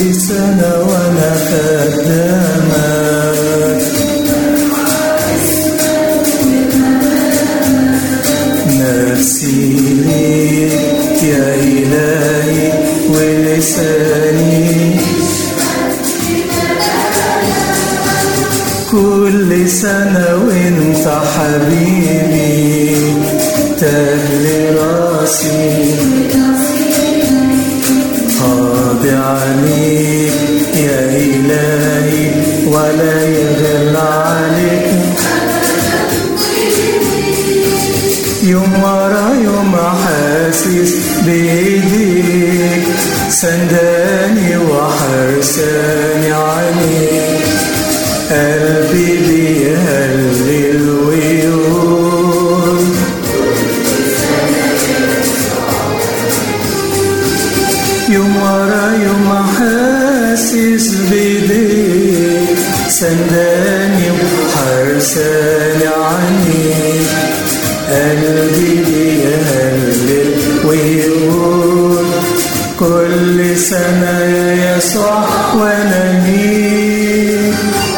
سنة وأنا خدامك نفسي ليك يا إلهي ولساني كل سنة وانت حبيبي تهلي راسي خاضع ليك يا إلهي ولا يغل عليك يوم ورا يوم حاسس بإيديك سنداني وحرساني عليك قلبي بيهلل ويقول يوم ورا يوم حاسس بإيديك سنداني وحرساني عنيك قلبي بيهلل ويقول كل سنة يا يسوع وانا ليك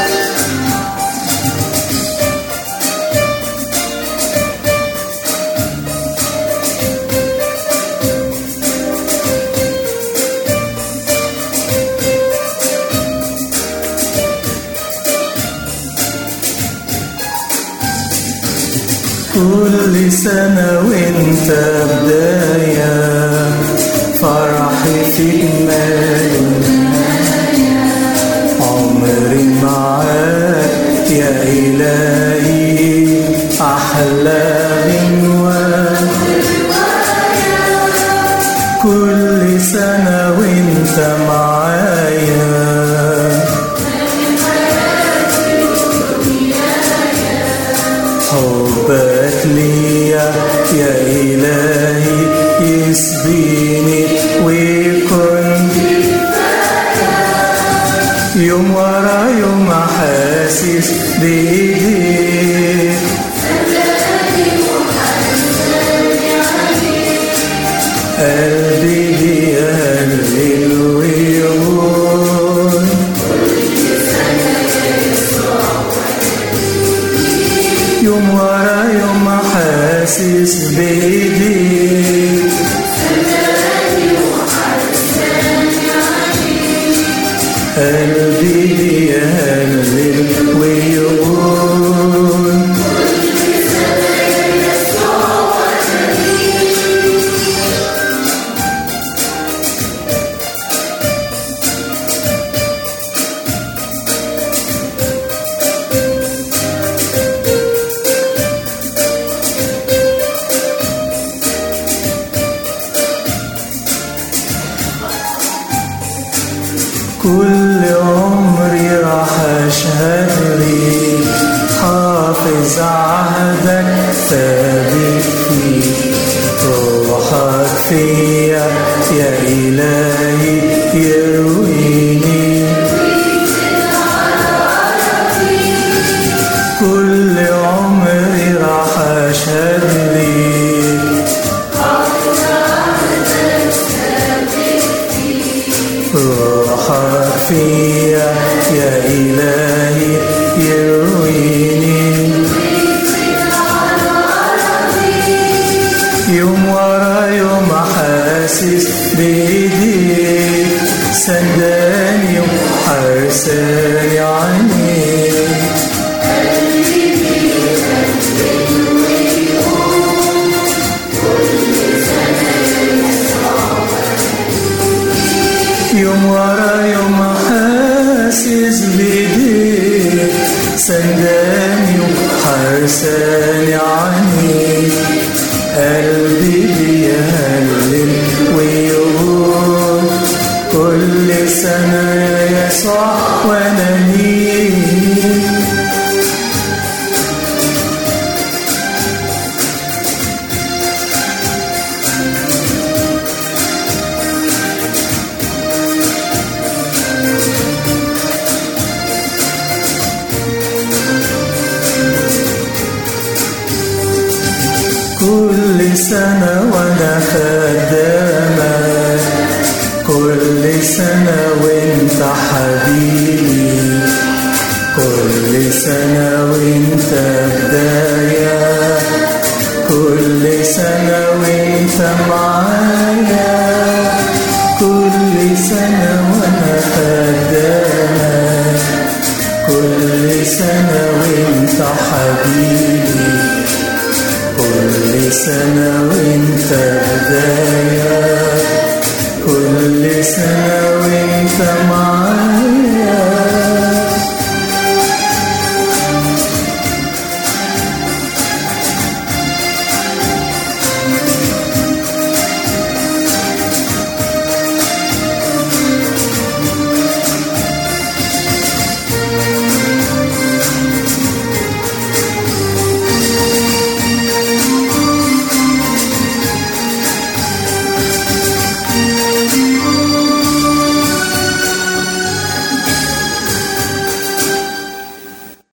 كل سنة وانت بداية فرحي فيك مالي عمري معاك يا إلهي أحلى غنوة كل سنة وانت معايا حبك ليا يا إلهي يسبيني ويكون يوم ورا يوم حاسس بإيديك قلبي بيهلل ويقول يوم ورا يوم حاسس بإيديك قلبي بيهلل ويقول كل عمري راح اشهد ليك حافظ عهدك ثابت فيك روحك فيا يا الهي يرويني كل عمري راح اشهد ليك روحك فيا يا إلهي يرويني يوم ورا يوم حاسس بإيديك سنداني وحرساني عنيك يوم ورا يوم حاسس بإيديك سنداني وحرساني عنيك قلبي بيهلل ويقول كل سنة يا يسوع وأنا ليك كل سنة وأنا خدامك كل كل سنة وانت حبيبي كل سنة وانت بداية كل سنة وانت معايا كل سنة وانا خدامك كل سنة وانت حبيبي كل سنة وانت بداية كل سنة وانت معايا